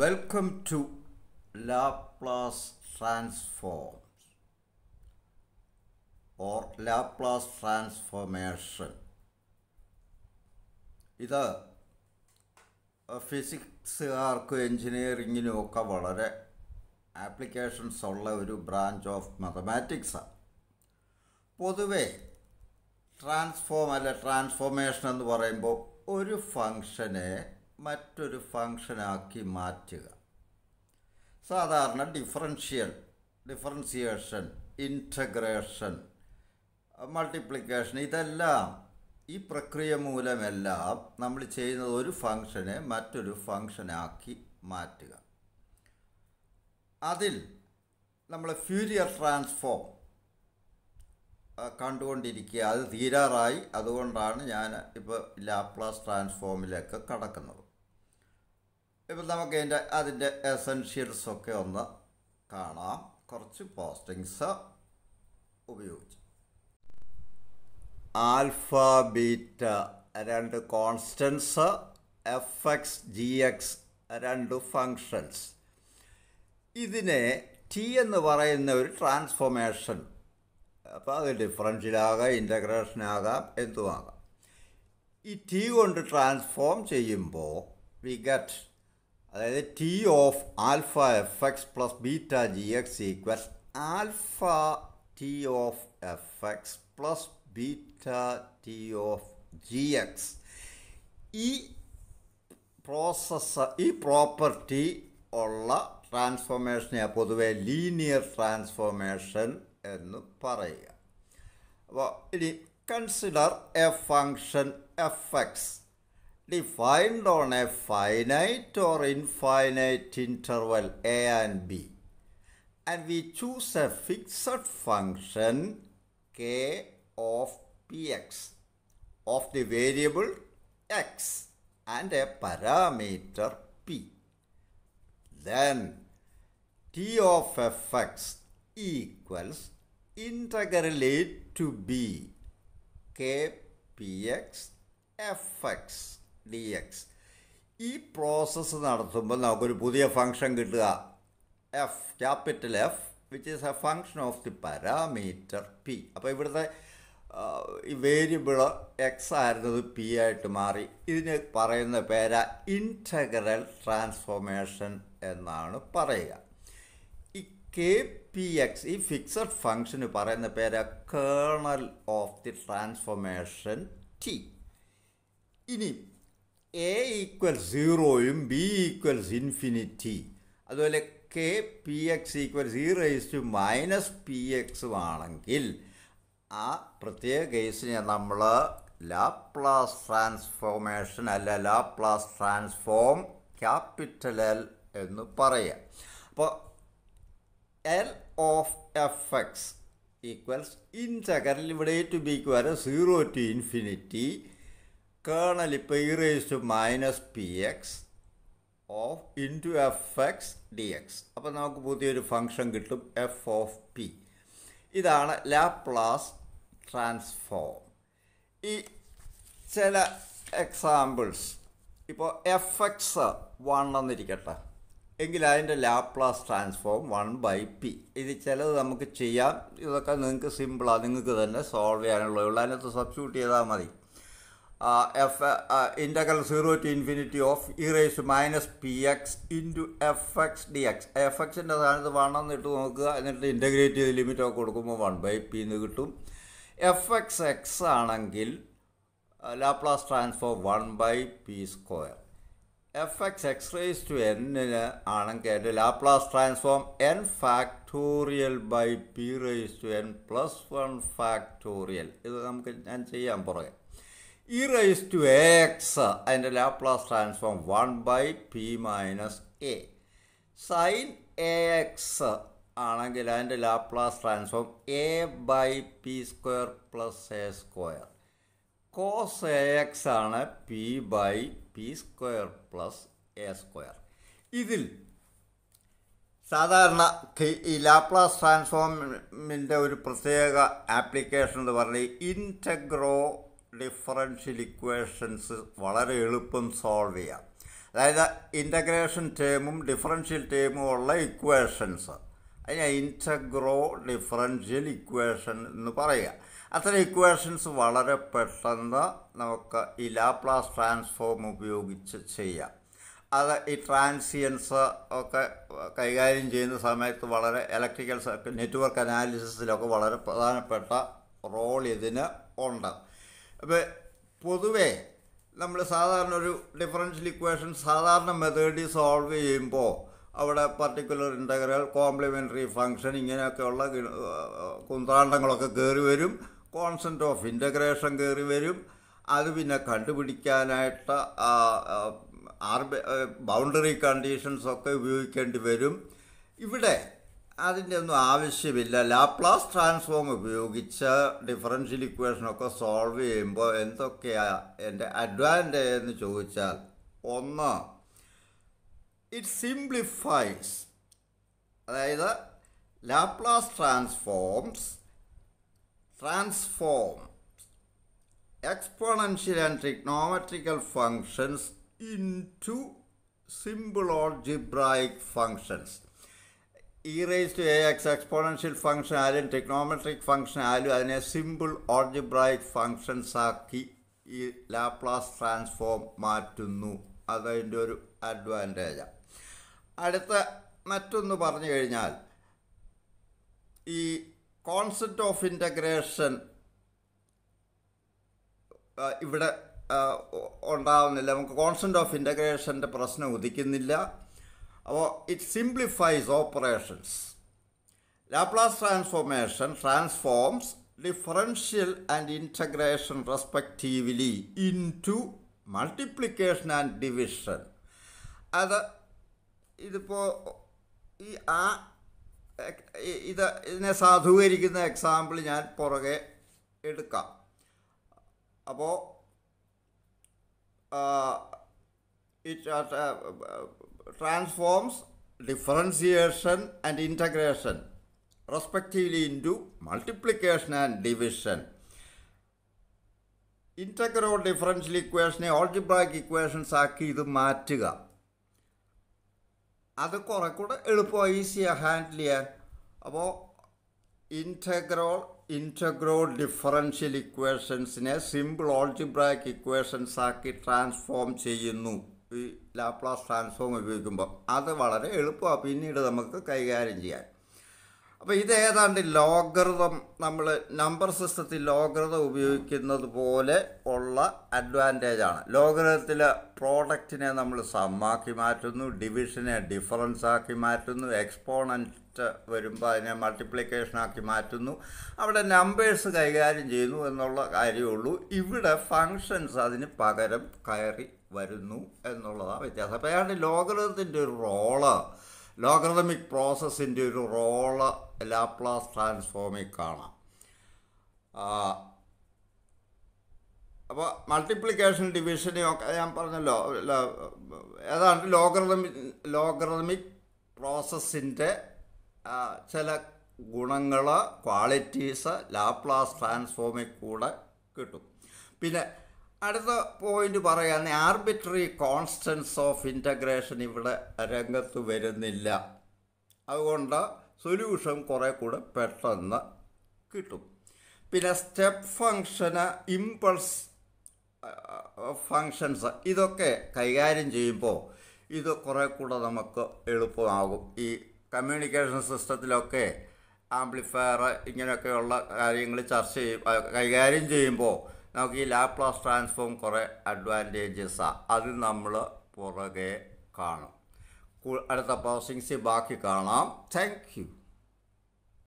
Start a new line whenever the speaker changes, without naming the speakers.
Welcome to Laplace transforms or Laplace transformation. ഇത് ഫിസിക്സുകാർക്കും എൻജിനീയറിങ്ങിനും ഒക്കെ വളരെ ആപ്ലിക്കേഷൻസ് ഉള്ള ഒരു ബ്രാഞ്ച് ഓഫ് മാത്തമാറ്റിക്സാണ് പൊതുവേ ട്രാൻസ്ഫോം അല്ല ട്രാൻസ്ഫോർമേഷൻ എന്ന് പറയുമ്പോൾ ഒരു ഫങ്ഷനെ മറ്റൊരു ഫങ്ഷനാക്കി മാറ്റുക സാധാരണ ഡിഫറൻഷ്യൽ ഡിഫറൻസിയേഷൻ ഇൻറ്റഗ്രേഷൻ മൾട്ടിപ്ലിക്കേഷൻ ഇതെല്ലാം ഈ പ്രക്രിയ മൂലമെല്ലാം നമ്മൾ ചെയ്യുന്നത് ഒരു ഫങ്ഷനെ മറ്റൊരു ഫങ്ഷനാക്കി മാറ്റുക അതിൽ നമ്മൾ ഫ്യൂരിയർ ട്രാൻസ്ഫോം കണ്ടുകൊണ്ടിരിക്കുക അത് തീരാറായി അതുകൊണ്ടാണ് ഞാൻ ഇപ്പോൾ ലാപ്ലാസ് ട്രാൻസ്ഫോമിലേക്ക് കടക്കുന്നത് ഇപ്പം നമുക്ക് അതിൻ്റെ അതിൻ്റെ എസെൻഷ്യൽസ് ഒക്കെ ഒന്ന് കാണാം കുറച്ച് പോസ്റ്റിങ്സ് ഉപയോഗിച്ച് ആൽഫ ബീറ്റ രണ്ട് constants F X G X രണ്ട് ഫങ്ഷൻസ് ഇതിനെ ടി എന്ന് പറയുന്ന ഒരു ട്രാൻസ്ഫോർമേഷൻ അപ്പോൾ അത് ഡിഫറൻഷ്യലാകാം ഇൻ്റഗ്രേഷനാകാം എന്തുമാകാം ഈ ടി കൊണ്ട് ട്രാൻസ്ഫോം ചെയ്യുമ്പോൾ വി ഗറ്റ് അതായത് T of alpha F X plus beta G X equal alpha T of F X plus beta T of G X ഈ പ്രോസസ്സ് ഈ പ്രോപ്പർട്ടി ഉള്ള ട്രാൻസ്ഫോർമേഷനെ പൊതുവെ ലീനിയർ ട്രാൻസ്ഫോർമേഷൻ എന്ന് പറയുക അപ്പോൾ ഇനി consider a function F X defined on a finite or infinite interval A and B and we choose a fixed function K of P X of the variable X and a parameter P then t of fx equals integral a to b k px fx dx ഈ process നടത്തുമ്പോൾ നമുക്കൊരു പുതിയ function കിട്ടുക F capital F which is a function of the parameter P അപ്പോൾ ഇവിടുത്തെ ഈ variable X ആയിരുന്നത് P ആയിട്ട് മാറി ഇതിന് പറയുന്ന പേര ഇൻറ്റഗ്രൽ ട്രാൻസ്ഫോർമേഷൻ എന്നാണ് പറയുക ഈ കെ പി എക്സ് ഈ ഫിക്സഡ് ഫങ്ഷന് പറയുന്ന പേര kernel of the transformation T ഇനി എ ഈക്വൽ സീറോയും ബി ഈക്വൽസ് ഇൻഫിനിറ്റി അതുപോലെ K P X equal zero is to minus P എക്സും ആണെങ്കിൽ ആ പ്രത്യേക കേസിനെ നമ്മൾ ലാപ്ലാസ് ട്രാൻസ്ഫോർമേഷൻ അല്ല ലാപ്ലാസ് ട്രാൻസ്ഫോം ക്യാപിറ്റൽ എൽ എന്ന് പറയുക അപ്പോൾ L of F X equals integral ഇവിടെ ടു ബിക്ക് വരെ സീറോ ടു ഇൻഫിനിറ്റി കേണൽ ഇപ്പോൾ e raise to minus P X of into F X D X അപ്പോൾ നമുക്ക് പുതിയൊരു ഫങ്ഷൻ കിട്ടും എഫ് ഓഫ് പി ഇതാണ് ലാപ്ലാസ് ട്രാൻസ്ഫോം ഈ ചില എക്സാമ്പിൾസ് ഇപ്പോൾ എഫ് എക്സ് വൺ എന്നിരിക്കട്ടെ എങ്കിൽ അതിൻ്റെ Laplace transform one by P ഇത് ചിലത് നമുക്ക് ചെയ്യാം ഇതൊക്കെ നിങ്ങൾക്ക് സിമ്പിളാണ് നിങ്ങൾക്ക് തന്നെ സോൾവ് ചെയ്യാനുള്ളൂ അതിനകത്ത് സബ്സ്റ്റിറ്റ്യൂട്ട് ചെയ്താൽ മതി F integral zero to infinity of e raise minus P X into F X D X F എക്സിൻ്റെ സ്ഥാനത്ത് വൺ എന്നിട്ട് നോക്കുക എന്നിട്ട് ഇൻ്റഗ്രേറ്റ് ചെയ്ത് ലിമിറ്റ് ഒക്കെ കൊടുക്കുമ്പോൾ വൺ ബൈ പി എന്ന് കിട്ടും എഫ് എക്സ് എക്സ് ആണെങ്കിൽ Laplace transform one by P square F X X raise to എന്നിന് ആണെങ്കിൽ എൻ്റെ Laplace transform N factorial by P raise to N plus one factorial ഇത് നമുക്ക് ഞാൻ ചെയ്യാൻ പുറകെ E raise to A X അതിൻ്റെ Laplace transform one by P minus A sine A X ആണെങ്കിൽ അതിൻ്റെ Laplace transform A by P square plus A square cos A X ആണ് P by P square plus A square ഇതിൽ സാധാരണ ഈ Laplace ട്രാൻസ്ഫോമിൻ്റെ ഒരു പ്രത്യേക application എന്ന് പറഞ്ഞാൽ ഇൻറ്റഗ്രോ ഡിഫറൻഷ്യൽ ഇക്വേഷൻസ് വളരെ എളുപ്പം സോൾവ് ചെയ്യാം അതായത് ഇൻ്റഗ്രേഷൻ ടേമും ഡിഫറൻഷ്യൽ ടേമും ഉള്ള ഇക്വേഷൻസ് അതിനെ ഇൻറ്റഗ്രോ ഡിഫറൻഷ്യൽ ഇക്വേഷൻ എന്ന് പറയുക അത്തരം ഇക്വേഷൻസ് വളരെ പെട്ടെന്ന് നമുക്ക് ഈ ലാപ്ലാസ് ട്രാൻസ്ഫോം ഉപയോഗിച്ച് ചെയ്യാം അത് ഈ ട്രാൻസിയൻസ് ഒക്കെ കൈകാര്യം ചെയ്യുന്ന സമയത്ത് വളരെ ഇലക്ട്രിക്കൽ സർക്യൂട്ട് നെറ്റ്വർക്ക് അനാലിസിസിലൊക്കെ വളരെ പ്രധാനപ്പെട്ട റോൾ ഇതിന് ഉണ്ട് അപ്പോൾ പൊതുവേ നമ്മൾ സാധാരണ ഒരു ഡിഫറൻഷ്യൽ ഇക്വേഷൻ സാധാരണ മെത്തേഡിൽ സോൾവ് ചെയ്യുമ്പോൾ അവിടെ പർട്ടിക്കുലർ ഇൻ്റഗ്രൽ കോംപ്ലിമെൻ്ററി ഫങ്ഷൻ ഇങ്ങനെയൊക്കെയുള്ള ഗി- കുന്ത്രാണ്ടങ്ങളൊക്കെ കയറി വരും കോൺസെൻറ്റ് ഓഫ് ഇൻ്റഗ്രേഷൻ കയറി വരും അത് പിന്നെ കണ്ടുപിടിക്കാനായിട്ട് ആർബി ബൗണ്ടറി കണ്ടീഷൻസ് ഒക്കെ ഉപയോഗിക്കേണ്ടി വരും ഇവിടെ അതിൻ്റെ ഒന്നും ആവശ്യമില്ല ലാപ്ലാസ് ട്രാൻസ്ഫോം ഉപയോഗിച്ച് ഡിഫറൻഷ്യൽ ഇക്വേഷനൊക്കെ സോൾവ് ചെയ്യുമ്പോൾ എന്തൊക്കെയാണ് എൻ്റെ അഡ്വാൻറ്റേജ് എന്ന് ചോദിച്ചാൽ ഒന്ന് ഇറ്റ് സിംപ്ലിഫൈസ് അതായത് Laplace transforms transform exponential and trigonometrical functions into simple algebraic functions. E raise to A X exponential function ആയാലും ട്രിഗ്നോമെട്രിക് ഫംഗ്ഷൻ ആയാലും അതിനെ സിമ്പിൾ ഓൾജിബ്രായിക് ഫങ്ഷൻസ് ആക്കി ഈ ലാപ്ലാസ് ട്രാൻസ്ഫോം മാറ്റുന്നു അതതിൻ്റെ ഒരു അഡ്വാൻറ്റേജാണ് അടുത്ത മറ്റൊന്ന് പറഞ്ഞു കഴിഞ്ഞാൽ ഈ കോൺസെപ്റ്റ് ഓഫ് ഇൻ്റഗ്രേഷൻ ആ, ഇവിടെ ആ, ഉ- ഉണ്ടാവുന്നില്ല നമുക്ക് കോൺസ്റ്റൻ്റ് ഓഫ് ഇൻ്റഗ്രേഷൻ്റെ പ്രശ്നം ഉദിക്കുന്നില്ല അപ്പോൾ it simplifies operations Laplace transformation transforms differential and integration respectively into multiplication and division അത് ഇതിപ്പോൾ ഈ ആ എക്- ഇ- ഇത് ഇതിനെ സാധൂകരിക്കുന്ന എക്സാമ്പിൾ ഞാൻ പുറകെ എടുക്കാം അപ്പോൾ it transforms differentiation and integration respectively into multiplication and division integro differential ഇക്വേഷനെ ഓൾജിബ്രാക് ഇക്വേഷൻസ് ആക്കി ഇത് മാറ്റുക അത് കുറെ കൂടെ എളുപ്പമാണ് ഈസിയാണ് ഹാൻഡിൽ ചെയ്യാൻ അപ്പോൾ ഇൻറ്റഗ്രോ ഇൻറ്റഗ്രോ ഡിഫറൻഷ്യൽ ഇക്വേഷൻസിനെ സിമ്പിൾ ഓൾജിബ്രാക് ഇക്വേഷൻസ് ആക്കി ട്രാൻസ്ഫോം ചെയ്യുന്നു ഈ ലാപ്ലാസ് ട്രാൻസ്ഫോം ഉപയോഗിക്കുമ്പോൾ അത് വളരെ എളുപ്പമാണ് പിന്നീട് നമുക്ക് കൈകാര്യം ചെയ്യാൻ അപ്പോൾ ഇത് ഏതാണ്ട് ലോഗൃതം നമ്മൾ നമ്പർ സിസ്റ്റത്തിൽ ലോഗൃതം ഉപയോഗിക്കുന്നത് പോലെ ഉള്ള അഡ്വാൻറ്റേജ് ആണ് ലോഗൃതത്തിൽ പ്രോഡക്റ്റിനെ നമ്മൾ സമ്മാക്കി മാറ്റുന്നു ഡിവിഷനെ ഡിഫറൻസ് ആക്കി മാറ്റുന്നു എക്സ്പോണൻറ്റ് വരുമ്പോൾ അതിനെ മൾട്ടിപ്ലിക്കേഷൻ ആക്കി മാറ്റുന്നു അവിടെ നമ്പേഴ്സ് കൈകാര്യം ചെയ്യുന്നു എന്നുള്ള കാര്യമുള്ളൂ ഇവിടെ ഫങ്ഷൻസ് അതിന് പകരം കയറി വരുന്നു എന്നുള്ളതാണ് വ്യത്യാസം അപ്പോൾ ഏതാണ്ട് ലോഗൃതത്തിൻ്റെ ഒരു റോള് ലോഗറിതമിക് പ്രോസസ്സിൻ്റെ ഒരു റോള് ലാപ്ലാസ് ട്രാൻസ്ഫോമിൽ കാണാം അപ്പോൾ മൾട്ടിപ്ലിക്കേഷൻ ഡിവിഷനും ഒക്കെ ഞാൻ പറഞ്ഞല്ലോ ല- ഏതാണ്ട് ലോഗറിതമിക് ലോഗറിതമിക് പ്രോസസ്സിൻ്റെ ചില ഗുണങ്ങൾ ക്വാളിറ്റീസ് ലാപ്ലാസ് ട്രാൻസ്ഫോമിൽ കൂടെ കിട്ടും പിന്നെ അടുത്ത പോയിന്റ് പറയുകയാണ് ആർബിട്രറി കോൺസ്റ്റൻസ് ഓഫ് ഇൻറ്റഗ്രേഷൻ ഇവിടെ രംഗത്ത് വരുന്നില്ല അതുകൊണ്ട് സൊല്യൂഷൻ കുറേ കൂടെ പെട്ടെന്ന് കിട്ടും പിന്നെ സ്റ്റെപ്പ് ഫങ്ഷന് ഇമ്പൾസ് ഫങ്ഷൻസ് ഇതൊക്കെ കൈകാര്യം ചെയ്യുമ്പോൾ ഇത് കുറേ കൂടെ നമുക്ക് എളുപ്പമാകും ഈ കമ്മ്യൂണിക്കേഷൻ സിസ്റ്റത്തിലൊക്കെ ആംപ്ലിഫയർ ഇങ്ങനെയൊക്കെയുള്ള കാര്യങ്ങൾ ചർച്ച ചെയ്യും ആ, കൈകാര്യം ചെയ്യുമ്പോൾ നമുക്ക് ഈ ലാപ്ലാസ് ട്രാൻസ്ഫോം കുറേ അഡ്വാൻറ്റേജസാണ് അത് നമ്മൾ പുറകെ കാണും കു- അടുത്ത പ്രോസിങ്സ് ബാക്കി കാണാം താങ്ക് യു